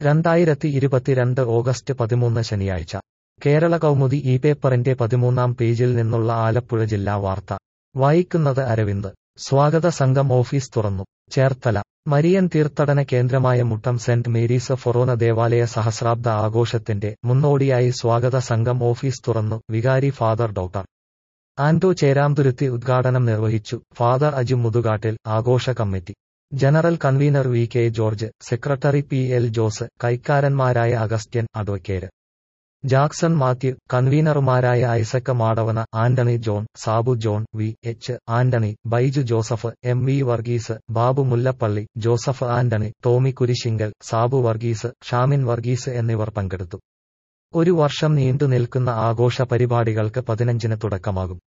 രണ്ടായിരത്തി ഇരുപത്തിരണ്ട് ഓഗസ്റ്റ് പതിമൂന്ന് ശനിയാഴ്ച കേരള കൗമുദി ഈ പേപ്പറിന്റെ പതിമൂന്നാം പേജിൽ നിന്നുള്ള ആലപ്പുഴ ജില്ലാ വാർത്ത വായിക്കുന്നത് അരവിന്ദ് സ്വാഗത സംഘം ഓഫീസ് തുറന്നു ചേർത്തല മരിയൻ തീർത്ഥാടന കേന്ദ്രമായ മുട്ടം സെന്റ് മേരീസ് ഫൊറോന ദേവാലയ സഹസ്രാബ്ദ ആഘോഷത്തിന്റെ മുന്നോടിയായി സ്വാഗത സംഘം ഓഫീസ് തുറന്നു വികാരി ഫാദർ ഡോക്ടർ ആന്റോ ചേരാംതുരുത്തി ഉദ്ഘാടനം നിർവഹിച്ചു ഫാദർ അജു മുതുകാട്ടിൽ ആഘോഷ committee general convener V K George secretary P L Jose കൈക്കാരന്മാരായ അഗസ്റ്റ്യൻ അഡ്വക്കേറ്റ് ജാക്സൺ മാത്യു കൺവീനർമാരായ Isaac Madavana Antony John Sabu John V H Antony Baiju Joseph M V Varghese Babu Mullappally Joseph Antony Tommy Kurisinkal Sabu Varghese Shamin Varghese എന്നിവർ പങ്കെടുത്തു ഒരു വർഷം നീണ്ടു നിൽക്കുന്ന ആഘോഷ പരിപാടികൾക്ക് പതിനഞ്ചിന് തുടക്കമാകും